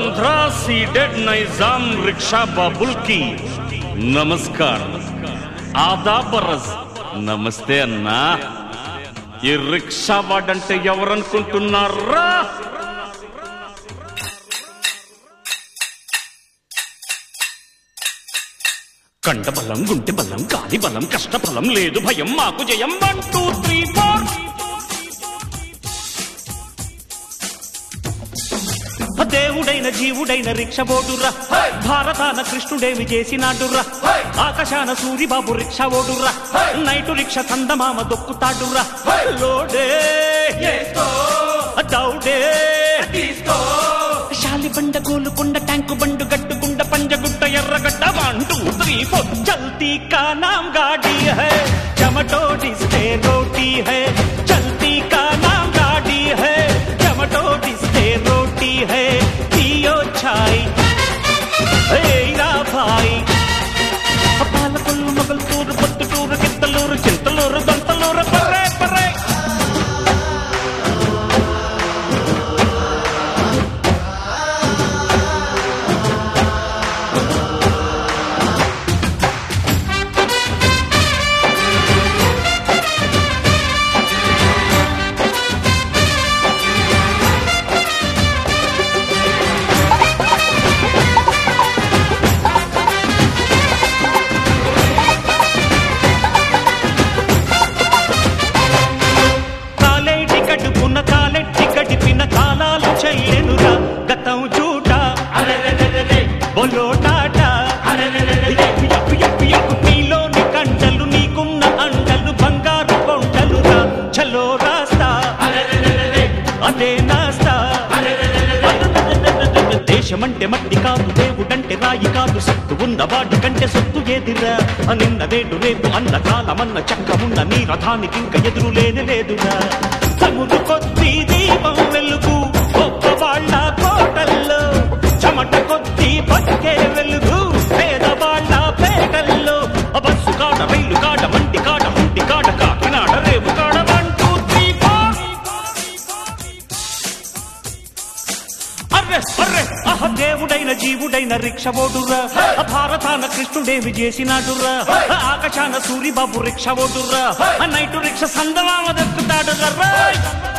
Andhra Ceded Nizam rickshaw बाबुल की నమస్కారం ఆదా బరస్ నమస్తే అన్నా ఈ రిక్షా వాడంటే ఎవరనుకుంటున్నారా కండ బలం గుంటె బలం గాలి బలం కష్ట ఫలం లేదు భయం మాకు జయం వన్ టూ త్రీ ఫోర్ దేవుడైన జీవుడైన రిక్ష ఓడుర్రా భారతాన కృష్ణుడేమి చేసినాడుర్రా ఆకాశాన సూరిబాబు రిక్ష ఓడుర్రా నైటు రిక్ష చందమామ దొక్కుతాడుర్రా లోడే దౌడే శాలి బండ గోలుకొండ ట్యాంకు బండు గట్టుకుండ Panjagutta Erragadda one two three four చల్తీ కా నామ్ గాడి హై చమటోడిస్తే రోటీ హై చల్తీ కా నామ్ గాడి హై చమటోడిస్తే రోటీ హై పియో ఛాయ్ ఏరా భాయ్ పాలకొల్లు మొగల్తూరు పొత్తుటూరు గిత్తలూరు చింతలూరు దొంతలూరు పర్రే పర్రే కాలేటి కడుపున కాలెట్టి గడిపిన కాలాలు చెయ్యనురా గతం చూట బొలోటాట ఎప్పు ఎప్పు ఎప్పు ఎప్పు నీలోని కంటలు నీకున్న అంటలు బంగారు కొండలురా చలో రాస్తా అదే నాస్తా దేశమంటే మట్టి కాదు దేవుడంటే రాయి కాదు సత్తు ఉన్న వాడి కంటే సొత్తు ఏదిరా నిన్న వేడు రేపు అన్న కాలమన్న చక్కమున్న నీ రథానికి ఇంక ఎదురు లేని లేదురా సముదు కొద్ది దీపం వెలుగు గొప్ప వాళ్ళ కోటల్లో చెమట కొద్ది బతికే వెలుగు పేదవాళ్ళ పేటల్లో బస్సు కాడ రైలు కాడ మంటి కాడ ముంటి కాడ కాకినాడ రేపు కాడ వన్ టూ త్రీ ఫోర్ అర్రె అర్రె అహ దేవుడైన జీవుడైన రిక్ష ఓడుర్రా భారతాన కృష్ణుడేమి చేసినాడుర్రా ఆకాశాన సూరిబాబు రిక్ష ఓడుర్రా నైటు రిక్ష సందమామ దక్కుతాడుర్రా రాయ్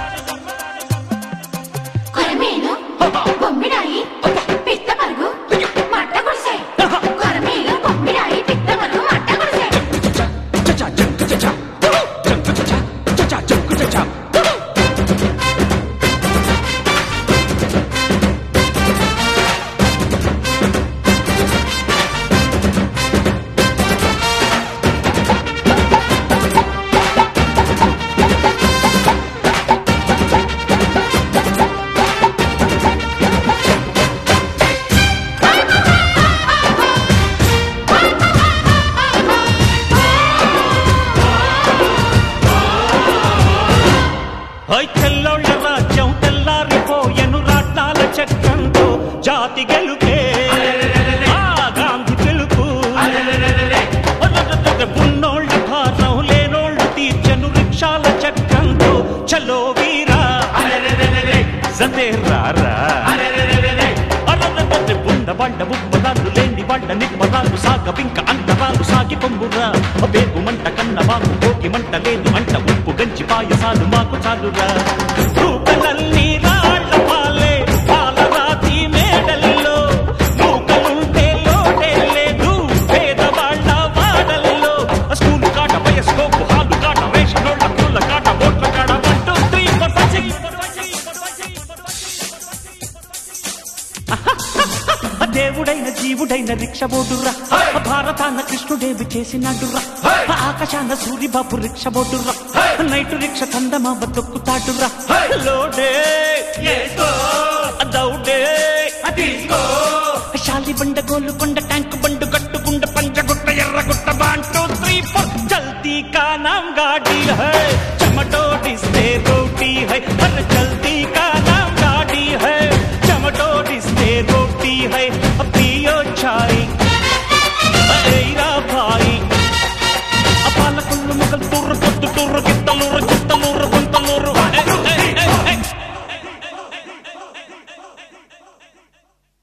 కొరమేను బొమ్మిడాయి పిత్త పరుగు మట్ట గుడిసె కొరమేను బొమ్మిడాయి పిత్త పరుగు మట్ట గుడిసె హై తెల్లోళ్ళ రాజ్యం తెల్లారిపోయెను రాట్నాల చక్రంతో జాతి గెలుపే ఆ గాంధీ గెలుపు ఉన్నోళ్ళ భారం లేనోళ్ళు తీర్చను రిక్షాల చక్రంతో చలో వీరా జతే రారా అర్రర్రర్ర బుండ బండ ముప్పదాలు లేని బండ నిప్పదాలు సాగవింక అంతరాలు సాగి పొంగురా బేగు మంట కన్న వాకు కోకి మంట లేని మంట ఉప్పు గంచి పాయసాలు మాకు చాలురా రూపలన్నీ రాళ్ళ పాలే పాలరాతి మేడల్లో నూకలుంటే లోటే లేదు పేదవాళ్ళ వాడల్లో స్కూల్ కాట బయస్కోపు హాలు కాట రేషనోళ్ళ పూల కాట ఓట్ల కాట one two three four five six దేవుడైన జీవుడైన రిక్ష బోడుర్రా భారతాన కృష్ణుడేవి చేసినాడుర్రా ఆకాశాన సూరిబాబు రిక్ష బోడుర్రా నైటు రిక్ష చందమామ తొక్కుతాడుర్రా లోడే దౌడే శాలి బండ గోలుకొండ ట్యాంక్ బండు గట్టుకుండ Panchagutta Erragutta one two three four చల్తీ కా నామ్ గాడి హై చమటోడిస్తే రోటీ హై అరే చల్తీ కా నామ్ గాడి హై చమటోడిస్తే రోటీ హై పియో ఛాయ్ ఏరా భాయ్ పాలకొల్లు మొగల్ తూర్రు పొద్దు తూర్రు గిత్తలూరు చిత్తలూరు